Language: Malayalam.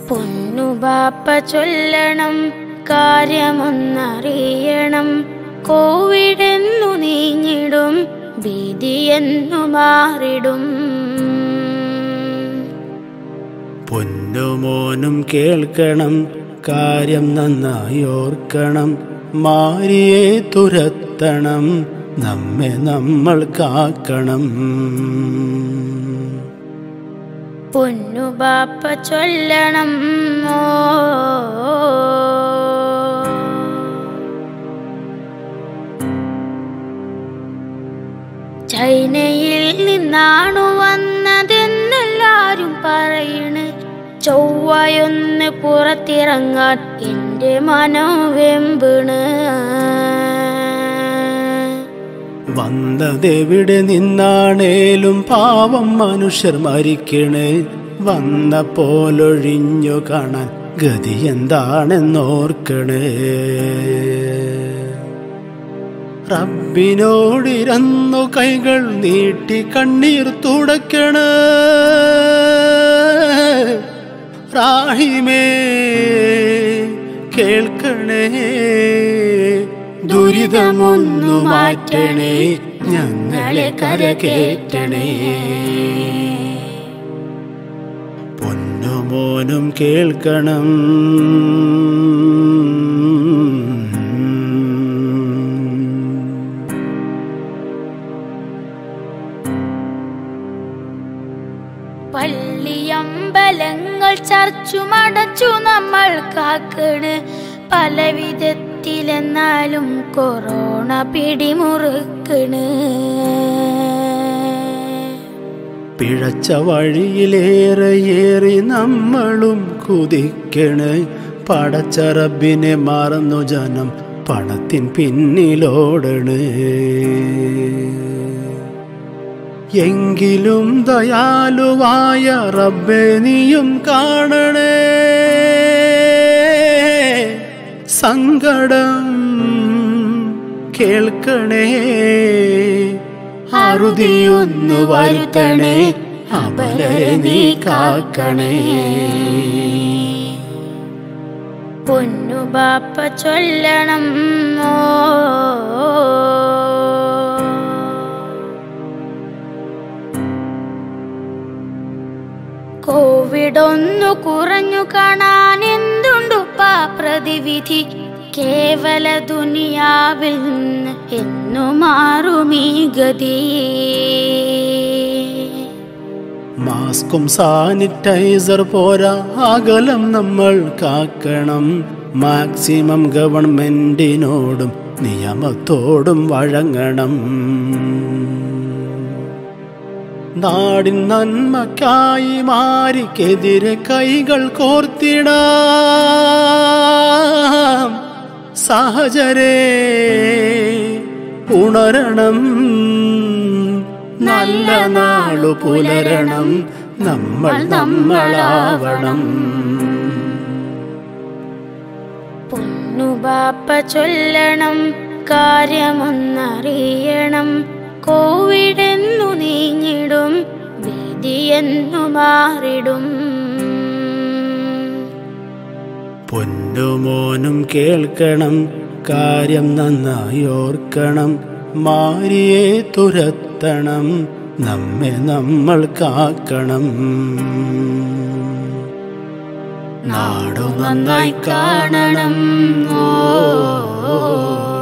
പൊന്നുബാപ്പ ചൊല്ലണം കാര്യമൊന്നറിയണം കോവിഡെന്നു നീങ്ങിടും ഭീതിയെന്നു മാറിടും പൊന്നുമോനും കേൾക്കണം കാര്യം നന്നായി ഓർക്കണം മാരിയെ തുരത്തണം നമ്മെ നമ്മൾ കാക്കണം പൊന്നുബാപ്പ ചൊല്ലണം ഓ ചൈനയിൽ നിന്നാണു വന്നതെന്നെല്ലാരും പറയണ് ചൊവ്വയൊന്ന് പുറത്തിറങ്ങാൻ എന്റെ മനം വെമ്പണ് വന്നതെവിടെ നിന്നാണേലും പാവം മനുഷ്യർ മരിക്കണേ വന്ന പോലൊഴിഞ്ഞു കാണാൻ ഗതി എന്താണെന്നോർക്കണേ റബ്ബിനോടിരന്നു കൈകൾ നീട്ടി കണ്ണീർ തുടക്കണേ റാഹിമേ കേൾക്കണേ ദുരിതമൊന്നു മാറ്റണേ ഞങ്ങളെ കരകേറ്റണേ പൊന്നുമോനും കേൾക്കണം പള്ളിയമ്പലങ്ങൾ ചർച്ചുമടച്ചു നമ്മൾ കാക്കണ് പല വിധത്തിലെന്നാലും കൊറോണ പിടിമുറുക്കണ് പിഴച്ച വഴിയിലേറെയേറി നമ്മളും കുതിക്കണ് പടച്ച റബ്ബിനെ മറന്നു ജനം പണത്തിൻ പിന്നിലോടണ് എങ്കിലും ദയാലുവായ റബ്ബെ നീയും കാണണേ സങ്കടം കേൾക്കണേ അറുതിയൊന്നു വരുത്തണേ അപലരെ നീ കാക്കണേ പൊന്നുബാപ്പ ചൊല്ലണം ഓ കോവിഡ് ഒന്നു കുറഞ്ഞു കാണാൻ എന്തുണ്ടുപ്പാ പ്രതിവിധി കേവല ദുനിയാവിൽ നിന്ന് എന്നു മാറുമീ ഗതി മാസ്കും സാനിറ്റൈസർ പോരാ അകലം നമ്മൾ കാക്കണം മാക്സിമം ഗവൺമെന്റിനോടും നിയമത്തോടും വഴങ്ങണം നാടിൻ നന്മക്കായി മാരിക്കെതിരെ കൈകൾ കോർത്തിടാം സഹചരേ ഉണരണം നല്ല നാളു പുലരണം നമ്മൾ നമ്മളാവണം പൊന്നുബാപ്പ ചൊല്ലണം കാര്യമൊന്നറിയണം കോവിഡെന്നു നീങ്ങിടും ഭീതിയെന്നു മാറിടും പൊന്നുമോനും കേൾക്കണം കാര്യം നന്നായി ഓർക്കണം മാരിയെ തുരത്തണം നമ്മെ നമ്മൾ കാക്കണം നാടു നന്നായി കാണണം ഓ